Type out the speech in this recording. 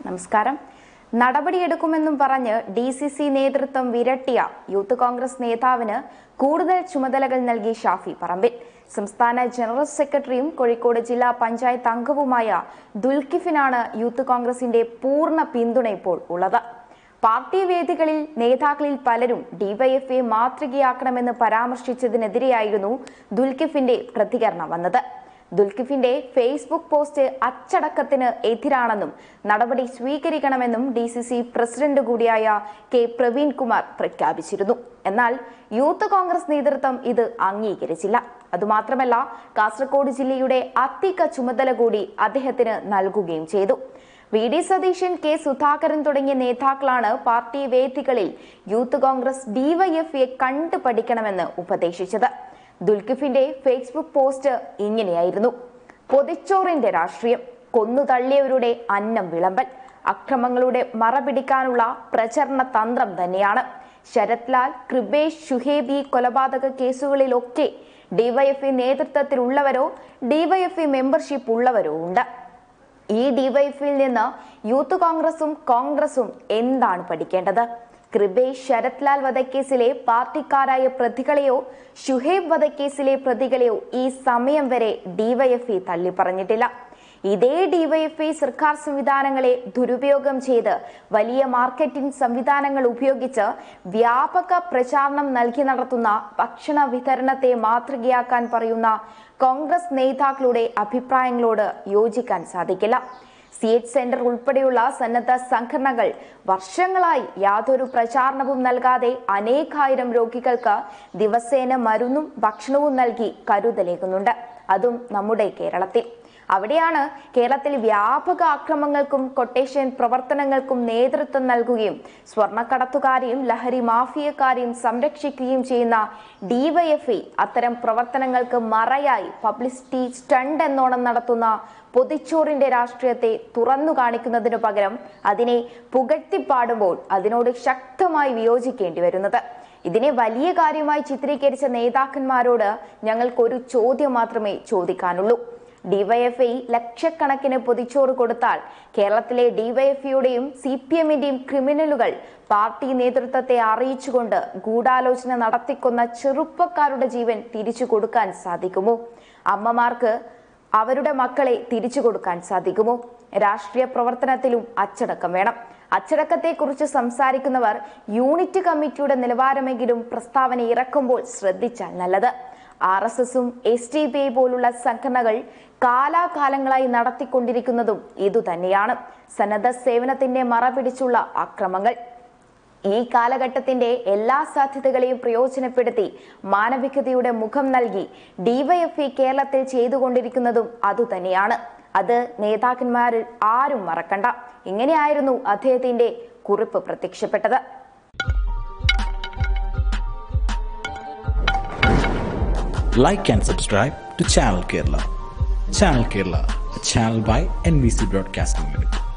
നമസ്കാരം നടപടിയെടുക്കുമെന്നും പറഞ്ഞ് ഡി സി സി നേതൃത്വം വിരട്ടിയ യൂത്ത് കോൺഗ്രസ് നേതാവിന് കൂടുതൽ ചുമതലകൾ നൽകി ഷാഫി പറമ്പിൽ സംസ്ഥാന ജനറൽ സെക്രട്ടറിയും കോഴിക്കോട് ജില്ലാ പഞ്ചായത്ത് അംഗവുമായ ദുൽക്കിഫിനാണ് യൂത്ത് കോൺഗ്രസിന്റെ പൂർണ്ണ പിന്തുണ ഇപ്പോൾ ഉള്ളത് പാർട്ടി വേദികളിൽ നേതാക്കളിൽ പലരും ഡിവൈഎഫ്ഐ മാതൃകയാക്കണമെന്ന് പരാമർശിച്ചതിനെതിരെയായിരുന്നു ദുൽക്കിഫിന്റെ പ്രതികരണം വന്നത് ദുൽക്കിഫിന്റെ ഫേസ്ബുക്ക് പോസ്റ്റ് അച്ചടക്കത്തിന് എതിരാണെന്നും നടപടി സ്വീകരിക്കണമെന്നും ഡി സി സി പ്രസിഡന്റ് കൂടിയായ കെ പ്രവീൺ കുമാർ പ്രഖ്യാപിച്ചിരുന്നു എന്നാൽ യൂത്ത് കോൺഗ്രസ് നേതൃത്വം ഇത് അംഗീകരിച്ചില്ല അതുമാത്രമല്ല കാസർഗോഡ് ജില്ലയുടെ അധിക ചുമതല കൂടി അദ്ദേഹത്തിന് നൽകുകയും ചെയ്തു V D Satheesan K Sudhakaran തുടങ്ങിയ നേതാക്കളാണ് പാർട്ടി വേദികളിൽ യൂത്ത് കോൺഗ്രസ് ഡിവൈഎഫ്ഐയെ കണ്ടു പഠിക്കണമെന്ന് ഉപദേശിച്ചത് ദുൽക്കിഫിന്റെ ഫേസ്ബുക്ക് പോസ്റ്റ് ഇങ്ങനെയായിരുന്നു പൊതിച്ചോറിന്റെ രാഷ്ട്രീയം കൊന്നു തള്ളിയവരുടെ അന്നം വിളമ്പൽ അക്രമങ്ങളുടെ മറപിടിക്കാനുള്ള പ്രചരണ തന്ത്രം തന്നെയാണ് ശരത് ലാൽ കൃപേഷ് ഷുഹേബി കൊലപാതക കേസുകളിലൊക്കെ ഡിവൈഎഫ്ഐ നേതൃത്വത്തിലുള്ളവരോ ഡിവൈഎഫ്ഐ മെമ്പർഷിപ്പ് ഉള്ളവരോ ഉണ്ട് ഈ ഡിവൈഎഫിൽ നിന്ന് യൂത്ത് കോൺഗ്രസും കോൺഗ്രസും എന്താണ് പഠിക്കേണ്ടത് കൃപേഷ് ശരത് ലാൽ വധക്കേസിലെ പാർട്ടിക്കാരായ പ്രതികളെയോ ഷുഹേബ് വധക്കേസിലെ പ്രതികളെയോ ഈ സമയം വരെ ഡിവൈഎഫ്ഇ തള്ളി പറഞ്ഞിട്ടില്ല ഇതേ ഡിവൈഎഫ്ഐ സർക്കാർ സംവിധാനങ്ങളെ ദുരുപയോഗം ചെയ്ത് വലിയ മാർക്കറ്റിംഗ് സംവിധാനങ്ങൾ ഉപയോഗിച്ച് വ്യാപക പ്രചാരണം നൽകി നടത്തുന്ന ഭക്ഷണ വിതരണത്തെ മാതൃകയാക്കാൻ പറയുന്ന കോൺഗ്രസ് നേതാക്കളുടെ അഭിപ്രായങ്ങളോട് യോജിക്കാൻ സാധിക്കില്ല സി എച്ച് സെന്റർ ഉൾപ്പെടെയുള്ള സന്നദ്ധ സംഘടനകൾ വർഷങ്ങളായി യാതൊരു പ്രചാരണവും നൽകാതെ അനേകായിരം രോഗികൾക്ക് ദിവസേന മരുന്നും ഭക്ഷണവും നൽകി കരുതലേകുന്നുണ്ട് അതും നമ്മുടെ കേരളത്തിൽ അവിടെയാണ് കേരളത്തിൽ വ്യാപക അക്രമങ്ങൾക്കും കൊട്ടേഷൻ പ്രവർത്തനങ്ങൾക്കും നേതൃത്വം നൽകുകയും സ്വർണ്ണക്കടത്തുകാരെയും ലഹരി മാഫിയക്കാരെയും സംരക്ഷിക്കുകയും ചെയ്യുന്ന ഡിവൈഎഫ്ഐ അത്തരം പ്രവർത്തനങ്ങൾക്ക് മറയായി പബ്ലിസിറ്റി സ്റ്റണ്ട് എന്നോണം നടത്തുന്ന പൊതിച്ചോറിന്റെ രാഷ്ട്രീയത്തെ തുറന്നു കാണിക്കുന്നതിനു പകരം അതിനെ പുകഴ്ത്തിപ്പാടുമ്പോൾ അതിനോട് ശക്തമായി വിയോജിക്കേണ്ടി വരുന്നത് ഇതിനെ വലിയ കാര്യമായി ചിത്രീകരിച്ച നേതാക്കന്മാരോട് ഞങ്ങൾക്കൊരു ചോദ്യം മാത്രമേ ചോദിക്കാനുള്ളൂ ഡിവൈഎഫ്ഐ ലക്ഷക്കണക്കിന് പൊതിച്ചോറ് കൊടുത്താൽ കേരളത്തിലെ ഡിവൈഎഫ്ഐയുടെയും സി പി എമ്മിന്റെയും ക്രിമിനലുകൾ പാർട്ടി നേതൃത്വത്തെ അറിയിച്ചുകൊണ്ട് ഗൂഢാലോചന നടത്തിക്കൊന്ന ചെറുപ്പക്കാരുടെ ജീവൻ തിരിച്ചു കൊടുക്കാൻ സാധിക്കുമോ അമ്മമാർക്ക് അവരുടെ മക്കളെ തിരിച്ചു കൊടുക്കാൻ സാധിക്കുമോ രാഷ്ട്രീയ പ്രവർത്തനത്തിലും അച്ചടക്കം വേണം അച്ചടക്കത്തെക്കുറിച്ച് സംസാരിക്കുന്നവർ യൂണിറ്റ് കമ്മിറ്റിയുടെ നിലവാരമെങ്കിലും പ്രസ്താവന ഇറക്കുമ്പോൾ ശ്രദ്ധിച്ചാൽ നല്ലത് ആർ എസ് എസും എസ് ഡി ബി ഐ പോലുള്ള സംഘടനകൾ കാലാകാലങ്ങളായി നടത്തിക്കൊണ്ടിരിക്കുന്നതും ഇതുതന്നെയാണ് സന്നദ്ധ സേവനത്തിന്റെ മറ പിടിച്ചുള്ള അക്രമങ്ങൾ ഈ കാലഘട്ടത്തിന്റെ എല്ലാ സാധ്യതകളെയും പ്രയോജനപ്പെടുത്തി മാനവികതയുടെ മുഖം നൽകി ഡിവൈഎഫ്ഇ കേരളത്തിൽ ചെയ്തുകൊണ്ടിരിക്കുന്നതും അതുതന്നെയാണ് അത് നേതാക്കന്മാരിൽ ആരും മറക്കണ്ട ഇങ്ങനെയായിരുന്നു അദ്ദേഹത്തിന്റെ കുറിപ്പ് പ്രത്യക്ഷപ്പെട്ടത് like and subscribe to Channel Kerala. Channel Kerala, a channel by NBC Broadcasting Limited.